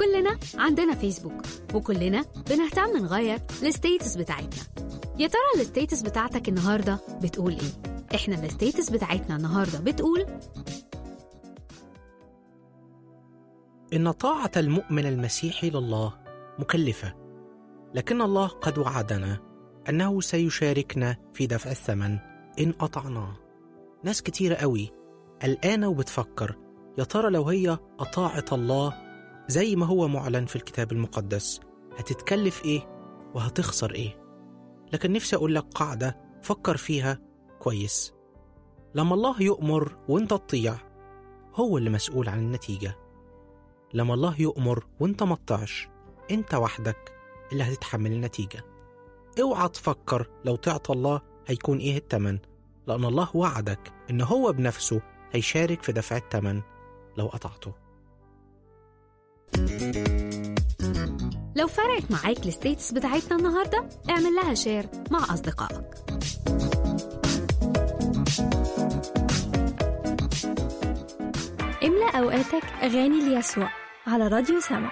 كلنا عندنا فيسبوك وكلنا بنهتم نغير الستيتس بتاعتنا يا ترى الستيتس بتاعتك النهارده بتقول ايه احنا الستيتس بتاعتنا النهارده بتقول إن طاعة المؤمن المسيحي لله مكلفة، لكن الله قد وعدنا أنه سيشاركنا في دفع الثمن إن أطعناه. ناس كتيرة قوي قلقانة وبتفكر يا ترى لو هي أطاعت الله زي ما هو معلن في الكتاب المقدس هتتكلف إيه وهتخسر إيه؟ لكن نفسي أقول لك قاعدة فكر فيها كويس. لما الله يؤمر وأنت تطيع هو اللي مسؤول عن النتيجه لما الله يؤمر وانت ما تطيعش انت وحدك اللي هتتحمل النتيجة اوعى تفكر لو تعطى الله هيكون ايه التمن لأن الله وعدك إن هو بنفسه هيشارك في دفع التمن لو قطعته لو فرقت معاك الستيتس بتاعتنا النهارده اعمل لها شير مع أصدقائك املأ أوقاتك أغاني ليسوع على راديو سما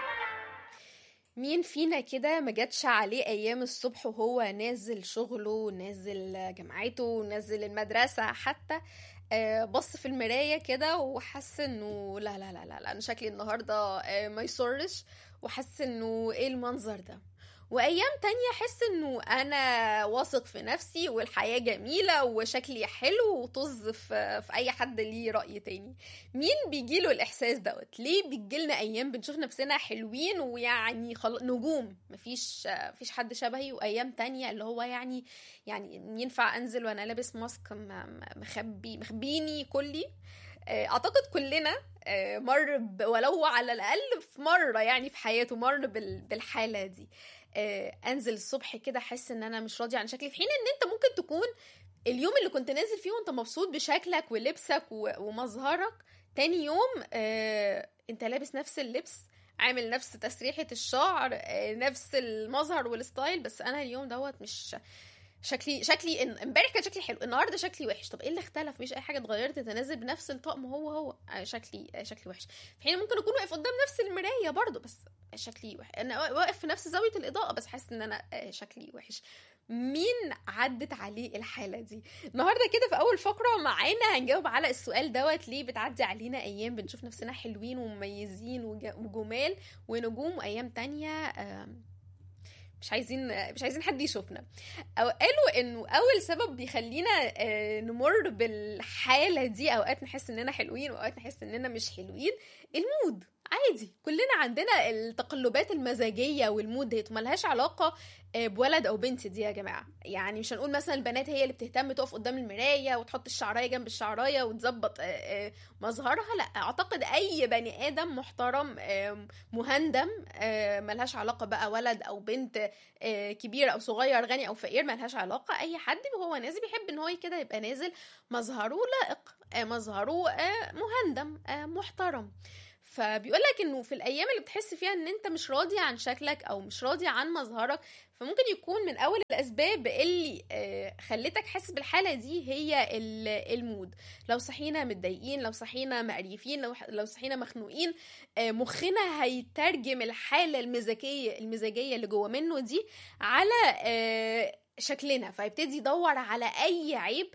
مين فينا كده ما جاتش عليه ايام الصبح وهو نازل شغله نازل جامعته نازل المدرسه حتى آه، بص في المرايه كده وحس انه لا لا لا لا, لا انا شكلي النهارده آه، ما يسرش وحس انه ايه المنظر ده وايام تانية احس انه انا واثق في نفسي والحياه جميله وشكلي حلو وطز في, في اي حد ليه راي تاني مين بيجيله الاحساس دوت ليه بيجيلنا ايام بنشوف نفسنا حلوين ويعني خلاص نجوم مفيش مفيش حد شبهي وايام تانية اللي هو يعني يعني ينفع انزل وانا لابس ماسك م- م- مخبي مخبيني كلي آه، اعتقد كلنا آه، مر ب- ولو على الاقل في مره يعني في حياته مر بال- بالحاله دي آه، انزل الصبح كده احس ان انا مش راضيه عن شكلي في حين ان انت ممكن تكون اليوم اللي كنت نازل فيه وانت مبسوط بشكلك ولبسك و- ومظهرك تاني يوم آه، انت لابس نفس اللبس عامل نفس تسريحة الشعر آه، نفس المظهر والستايل بس انا اليوم دوت مش شكلي شكلي إن- امبارح كان شكلي حلو النهارده شكلي وحش طب ايه اللي اختلف مش اي حاجه اتغيرت تنازل بنفس الطقم هو هو آه، شكلي آه، شكلي وحش في حين ممكن اكون واقف قدام نفس المرايه برضو بس شكلي وحش انا واقف في نفس زاويه الاضاءه بس حاسس ان انا آه، شكلي وحش مين عدت عليه الحاله دي النهارده كده في اول فقره معانا هنجاوب على السؤال دوت ليه بتعدي علينا ايام بنشوف نفسنا حلوين ومميزين وج- وجمال ونجوم وايام تانية آم، مش عايزين مش عايزين حد يشوفنا أو قالوا انه اول سبب بيخلينا آه، نمر بالحاله دي اوقات نحس اننا حلوين واوقات نحس اننا مش حلوين المود عادي كلنا عندنا التقلبات المزاجيه والمود ديت وملهاش علاقه آه، بولد او بنت دي يا جماعه يعني مش هنقول مثلا البنات هي اللي بتهتم تقف قدام المرايه وتحط الشعرايه جنب الشعرايه وتظبط آه، آه، مظهرها لا اعتقد اي بني ادم محترم آه، مهندم آه، ملهاش علاقه بقى ولد او بنت آه، كبير او صغير غني او فقير ملهاش علاقه اي حد وهو نازل بيحب ان هو كده يبقى نازل مظهره لائق آه، مظهره آه، مهندم آه، محترم فبيقول لك انه في الايام اللي بتحس فيها ان انت مش راضي عن شكلك او مش راضي عن مظهرك فممكن يكون من اول الاسباب اللي آه، خلتك حاسس بالحاله دي هي ال- المود لو صحينا متضايقين لو صحينا مقريفين لو لو صحينا مخنوقين آه، مخنا هيترجم الحاله المزاجيه المزاجيه اللي جوه منه دي على آه، شكلنا فيبتدي يدور على اي عيب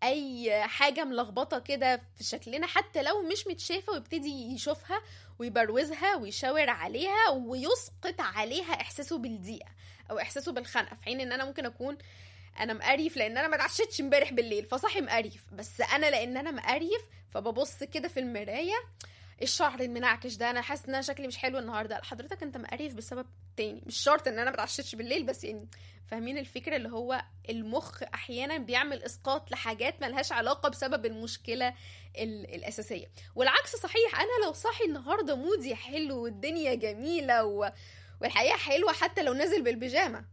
اي حاجه ملخبطه كده في شكلنا حتى لو مش متشافه ويبتدي يشوفها ويبروزها ويشاور عليها ويسقط عليها احساسه بالضيقه او احساسه بالخنقه في حين ان انا ممكن اكون انا مقريف لان انا ما اتعشتش امبارح بالليل فصاحي مقريف بس انا لان انا مقريف فببص كده في المرايه الشعر المنعكش ده انا حاسس ان انا شكلي مش حلو النهارده لا، حضرتك انت مقريف بسبب تاني مش شرط ان انا ما اتعشتش بالليل بس يعني فاهمين الفكره اللي هو المخ احيانا بيعمل اسقاط لحاجات ملهاش علاقه بسبب المشكله ال- الاساسيه والعكس صحيح انا لو صاحي النهارده مودي حلو والدنيا جميله و... والحقيقه حلوه حتى لو نازل بالبيجامه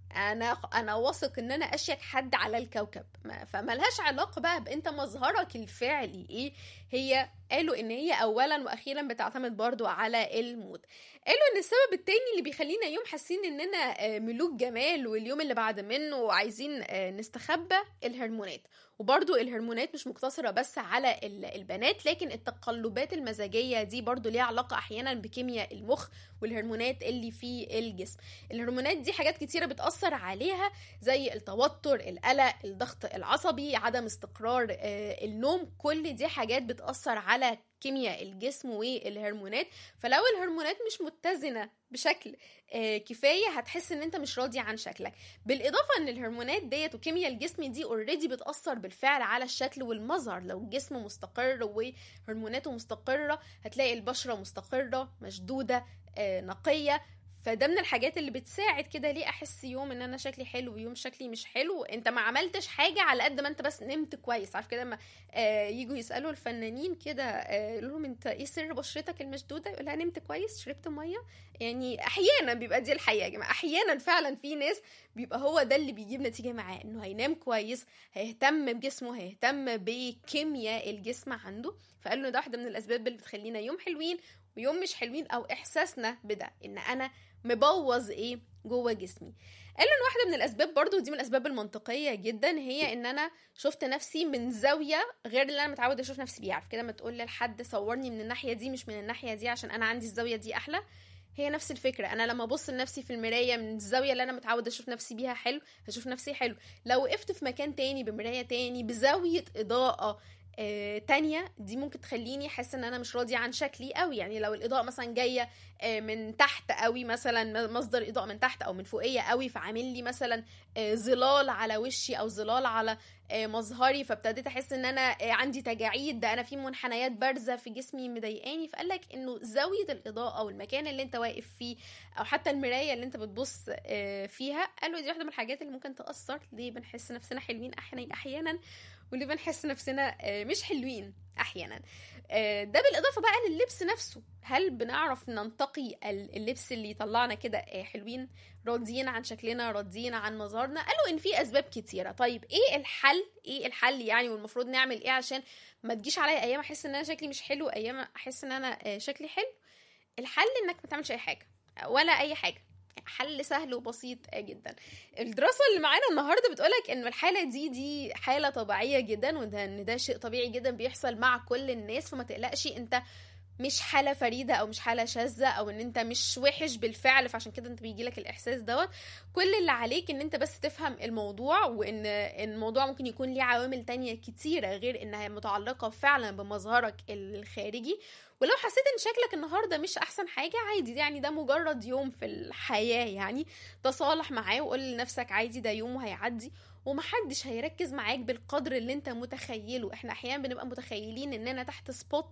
انا انا واثق ان انا اشيك حد على الكوكب ما- فملهاش علاقه بقى بانت مظهرك الفعلي ايه هي قالوا ان هي اولا واخيرا بتعتمد برضو على المود قالوا ان السبب التاني اللي بيخلينا يوم حاسين اننا آه، ملوك جمال واليوم اللي بعد منه عايزين آه، نستخبى الهرمونات وبرضو الهرمونات مش مقتصرة بس على ال- البنات لكن التقلبات المزاجية دي برضو ليها علاقة أحيانا بكيمياء المخ والهرمونات اللي في الجسم الهرمونات دي حاجات كتيرة بتأثر عليها زي التوتر القلق الضغط العصبي عدم استقرار آه، النوم كل دي حاجات بتأثر على كيمياء الجسم والهرمونات فلو الهرمونات مش متزنة بشكل آه، كفاية هتحس ان انت مش راضي عن شكلك بالاضافه ان الهرمونات ديت وكيمياء الجسم دي اوريدي بتاثر بالفعل على الشكل والمظهر لو الجسم مستقر وهرموناته مستقره هتلاقي البشره مستقره مشدوده آه، نقيه فده من الحاجات اللي بتساعد كده ليه احس يوم ان انا شكلي حلو ويوم شكلي مش حلو انت ما عملتش حاجه على قد ما انت بس نمت كويس عارف كده لما آه يجوا يسالوا الفنانين كده آه يقولوا لهم انت ايه سر بشرتك المشدوده يقول لها نمت كويس شربت ميه يعني احيانا بيبقى دي الحقيقه يا جماعه احيانا فعلا في ناس بيبقى هو ده اللي بيجيب نتيجه معاه انه هينام كويس هيهتم بجسمه هيهتم بكيمياء الجسم عنده فقالوا إن ده واحده من الاسباب اللي بتخلينا يوم حلوين ويوم مش حلوين او احساسنا بده ان انا مبوظ ايه جوه جسمي قالوا ان واحده من الاسباب برضو ودي من الاسباب المنطقيه جدا هي ان انا شفت نفسي من زاويه غير اللي انا متعوده اشوف نفسي بيها عارف كده ما تقول لحد صورني من الناحيه دي مش من الناحيه دي عشان انا عندي الزاويه دي احلى هي نفس الفكره انا لما ابص لنفسي في المرايه من الزاويه اللي انا متعوده اشوف نفسي بيها حلو هشوف نفسي حلو لو وقفت في مكان تاني بمرايه تاني بزاويه اضاءه آه، تانية دي ممكن تخليني احس ان انا مش راضيه عن شكلي قوي يعني لو الاضاءه مثلا جايه آه، من تحت قوي مثلا مصدر اضاءه من تحت او من فوقيه قوي فعامل لي مثلا آه، ظلال على وشي او ظلال على آه، مظهري فابتديت احس ان انا آه، عندي تجاعيد ده انا في منحنيات بارزه في جسمي مضايقاني فقال لك انه زاويه الاضاءه والمكان اللي انت واقف فيه او حتى المرايه اللي انت بتبص آه، فيها قالوا دي واحده من الحاجات اللي ممكن تاثر ليه بنحس نفسنا حلوين أحيانا- احيانا وليه بنحس نفسنا آه، مش حلوين احيانا آه، ده بالاضافه بقى لللبس نفسه هل بنعرف ننتقي ال- اللبس اللي يطلعنا كده آه، حلوين راضيين عن شكلنا راضيين عن مظهرنا قالوا ان في اسباب كتيره طيب ايه الحل ايه الحل يعني والمفروض نعمل ايه عشان ما تجيش عليا ايام احس ان انا شكلي مش حلو ايام احس ان انا آه، شكلي حلو الحل انك ما تعملش اي حاجه ولا اي حاجه حل سهل وبسيط جدا الدراسه اللي معانا النهارده بتقولك ان الحاله دي دي حاله طبيعيه جدا وده ان ده شيء طبيعي جدا بيحصل مع كل الناس فما تقلقش انت مش حاله فريده او مش حاله شاذه او ان انت مش وحش بالفعل فعشان كده انت بيجيلك الاحساس دوت كل اللي عليك ان انت بس تفهم الموضوع وان إن الموضوع ممكن يكون ليه عوامل تانية كتيره غير انها متعلقه فعلا بمظهرك الخارجي ولو حسيت ان شكلك النهارده مش احسن حاجه عادي يعني ده مجرد يوم في الحياه يعني تصالح معاه وقول لنفسك عادي ده يوم وهيعدي ومحدش هيركز معاك بالقدر اللي انت متخيله احنا احيانا بنبقى متخيلين اننا تحت سبوت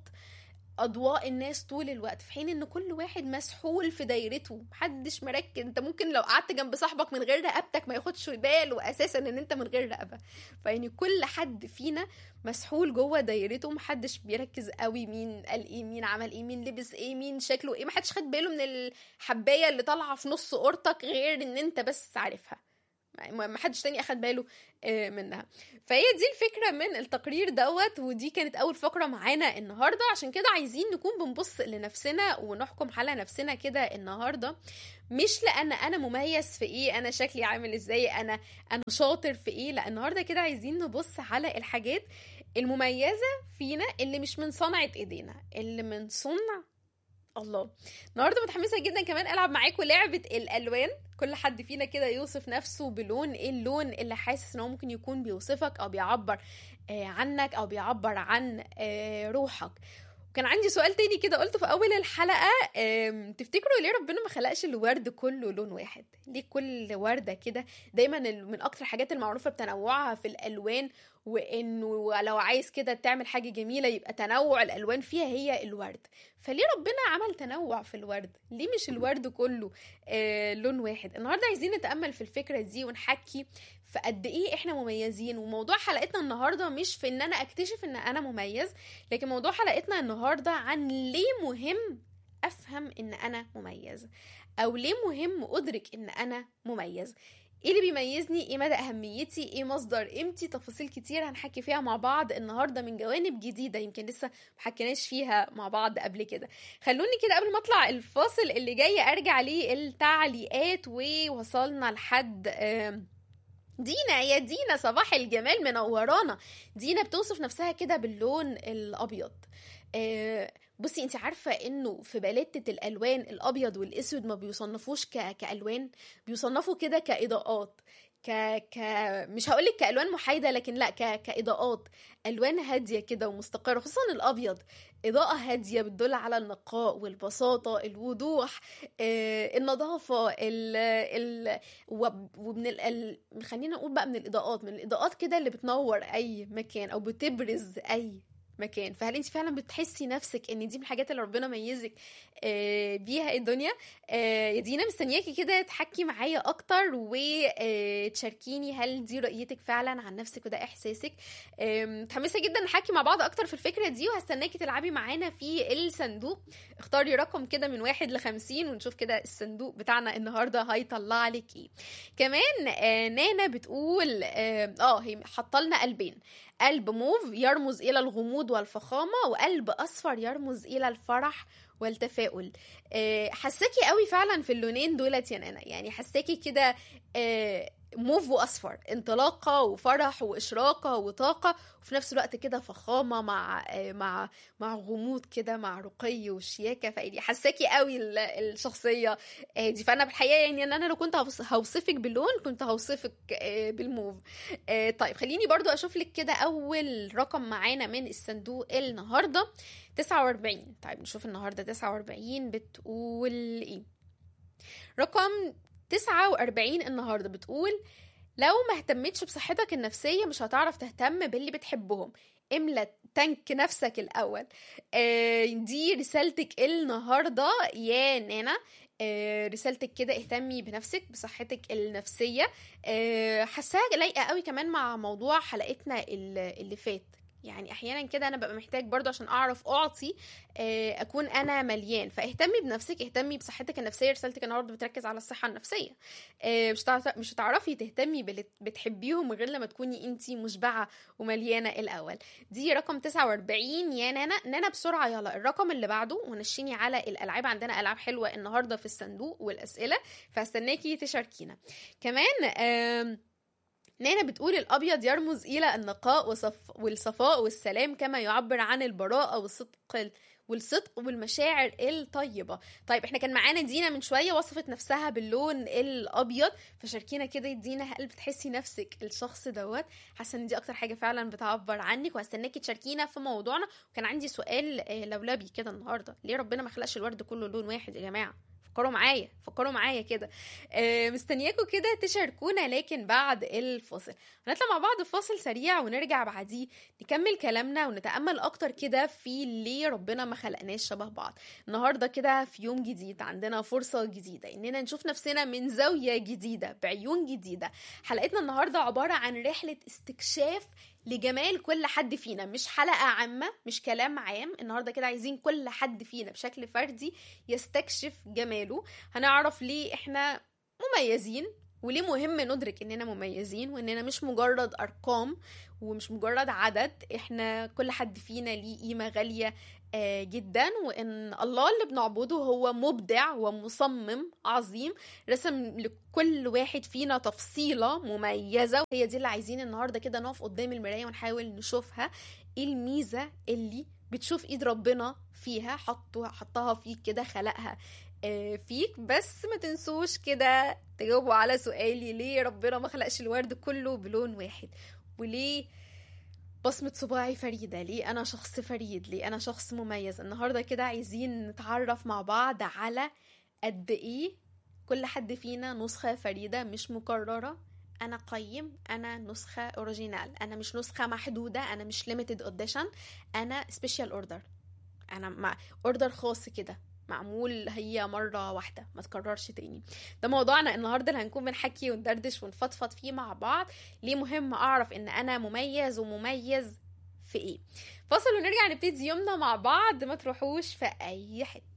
اضواء الناس طول الوقت في حين ان كل واحد مسحول في دايرته محدش مركز انت ممكن لو قعدت جنب صاحبك من غير رقبتك ما ياخدش باله اساسا ان انت من غير رقبه فيعني كل حد فينا مسحول جوه دايرته محدش بيركز قوي مين قال ايه مين عمل ايه مين لبس ايه مين شكله ايه محدش خد باله من الحبايه اللي طالعه في نص قورتك غير ان انت بس عارفها ما ما حدش تاني اخد باله آه، منها فهي دي الفكره من التقرير دوت ودي كانت اول فقره معانا النهارده عشان كده عايزين نكون بنبص لنفسنا ونحكم على نفسنا كده النهارده مش لان انا مميز في ايه انا شكلي عامل ازاي انا انا شاطر في ايه لا النهارده كده عايزين نبص على الحاجات المميزه فينا اللي مش من صنعه ايدينا اللي من صنع الله النهارده متحمسه جدا كمان العب معاكم لعبه الالوان كل حد فينا كده يوصف نفسه بلون ايه اللون اللي حاسس ان هو ممكن يكون بيوصفك او بيعبر آه، عنك او بيعبر عن آه، روحك وكان عندي سؤال تاني كده قلته في اول الحلقه آم، تفتكروا ليه ربنا ما خلقش الورد كله لون واحد ليه كل ورده كده دايما ال- من اكتر الحاجات المعروفه بتنوعها في الالوان وانه لو عايز كده تعمل حاجه جميله يبقى تنوع الالوان فيها هي الورد فليه ربنا عمل تنوع في الورد ليه مش الورد كله آه لون واحد النهارده عايزين نتامل في الفكره دي ونحكي في قد ايه احنا مميزين وموضوع حلقتنا النهارده مش في ان انا اكتشف ان انا مميز لكن موضوع حلقتنا النهارده عن ليه مهم افهم ان انا مميز او ليه مهم ادرك ان انا مميز ايه اللي بيميزني ايه مدى اهميتي ايه مصدر قيمتي تفاصيل كتير هنحكي فيها مع بعض النهارده من جوانب جديده يمكن لسه محكيناش فيها مع بعض قبل كده خلوني كده قبل ما اطلع الفاصل اللي جاي ارجع ليه التعليقات ووصلنا لحد آم، دينا يا دينا صباح الجمال منورانا دينا بتوصف نفسها كده باللون الابيض آه، بصي انت عارفه انه في باليتة الالوان الابيض والاسود ما بيصنفوش ك... كالوان بيصنفوا كده كاضاءات ك... ك مش هقولك كالوان محايده لكن لا ك... كاضاءات الوان هاديه كده ومستقره خصوصا الابيض اضاءه هاديه بتدل على النقاء والبساطه الوضوح آه، النظافه ال... ال... وب- ومن ال... ال... خلينا نقول بقى من الاضاءات من الاضاءات كده اللي بتنور اي مكان او بتبرز اي مكان فهل انت فعلا بتحسي نفسك ان دي من الحاجات اللي ربنا ميزك آه، بيها الدنيا آه، يا دينا مستنياكي كده تحكي معايا اكتر وتشاركيني هل دي رؤيتك فعلا عن نفسك وده احساسك آم، متحمسه جدا نحكي مع بعض اكتر في الفكره دي وهستناكي تلعبي معانا في الصندوق اختاري رقم كده من واحد لخمسين ونشوف كده الصندوق بتاعنا النهارده هيطلع لك ايه كمان آه، نانا بتقول اه آه، هي حاطه لنا قلبين قلب موف يرمز الى الغموض والفخامه وقلب اصفر يرمز الى الفرح والتفاؤل آه، حساكي قوي فعلا في اللونين دولت يا نانا يعني حساكي كده آه، موف واصفر انطلاقه وفرح واشراقه وطاقه وفي نفس الوقت كده فخامه مع آه، مع مع غموض كده مع رقي وشياكه فيعني حساكي قوي ال- الشخصيه آه، دي فانا بالحقيقه يعني ان انا لو كنت هوص- هوصفك باللون كنت هوصفك آه، بالموف آه، طيب خليني برضو اشوف لك كده اول رقم معانا من الصندوق النهارده 49 طيب نشوف النهارده 49 بتقول ايه رقم 49 النهارده بتقول لو ما اهتمتش بصحتك النفسية مش هتعرف تهتم باللي بتحبهم املى تانك نفسك الأول آه، دي رسالتك النهاردة يا نانا آه، رسالتك كده اهتمي بنفسك بصحتك النفسية آه، حاساها لايقة قوي كمان مع موضوع حلقتنا ال- اللي فات يعني احيانا كده انا ببقى محتاج برضو عشان اعرف اعطي آه، اكون انا مليان فاهتمي بنفسك اهتمي بصحتك النفسيه رسالتك النهارده بتركز على الصحه النفسيه آه، مش هتعرف- مش هتعرفي تهتمي باللي بتحبيهم غير لما تكوني انت مشبعه ومليانه الاول دي رقم 49 يا نانا نانا بسرعه يلا الرقم اللي بعده ونشيني على الالعاب عندنا العاب حلوه النهارده في الصندوق والاسئله فاستناكي تشاركينا كمان آم نانا بتقول الأبيض يرمز إلى النقاء وصف والصفاء والسلام كما يعبر عن البراءة والصدق ال- والصدق والمشاعر الطيبة طيب احنا كان معانا دينا من شوية وصفت نفسها باللون الأبيض فشاركينا كده دينا هل بتحسي نفسك الشخص دوت حاسة ان دي أكتر حاجة فعلا بتعبر عنك وهستناكي تشاركينا في موضوعنا وكان عندي سؤال آه، لولبي كده النهاردة ليه ربنا ما خلقش الورد كله لون واحد يا جماعة فكروا معايا فكروا معايا كده آه، مستنياكم كده تشاركونا لكن بعد الفاصل هنطلع مع بعض فاصل سريع ونرجع بعديه نكمل كلامنا ونتأمل أكتر كده في ليه ربنا ما خلقناش شبه بعض النهاردة كده في يوم جديد عندنا فرصة جديدة إننا نشوف نفسنا من زاوية جديدة بعيون جديدة حلقتنا النهاردة عبارة عن رحلة استكشاف لجمال كل حد فينا مش حلقة عامة مش كلام عام النهاردة كده عايزين كل حد فينا بشكل فردي يستكشف جماله هنعرف ليه احنا مميزين وليه مهم ندرك اننا مميزين واننا مش مجرد ارقام ومش مجرد عدد احنا كل حد فينا ليه قيمة غالية آه، جدا وان الله اللي بنعبده هو مبدع ومصمم عظيم رسم لكل واحد فينا تفصيلة مميزة وهي دي اللي عايزين النهاردة كده نقف قدام المراية ونحاول نشوفها ايه الميزة اللي بتشوف ايد ربنا فيها حطوا حطها فيك كده خلقها آه، فيك بس ما تنسوش كده تجاوبوا على سؤالي ليه ربنا ما خلقش الورد كله بلون واحد وليه بصمة صباعي فريدة ليه أنا شخص فريد ليه أنا شخص مميز النهاردة كده عايزين نتعرف مع بعض على قد إيه كل حد فينا نسخة فريدة مش مكررة أنا قيم أنا نسخة أوريجينال أنا مش نسخة محدودة أنا مش limited edition أنا سبيشال اوردر أنا مع اوردر خاص كده معمول هي مرة واحدة ما تكررش تاني ده موضوعنا النهاردة اللي هنكون بنحكي وندردش ونفضفض فيه مع بعض ليه مهم أعرف إن أنا مميز ومميز في إيه فاصل ونرجع نبتدي يومنا مع بعض ما تروحوش في أي حتة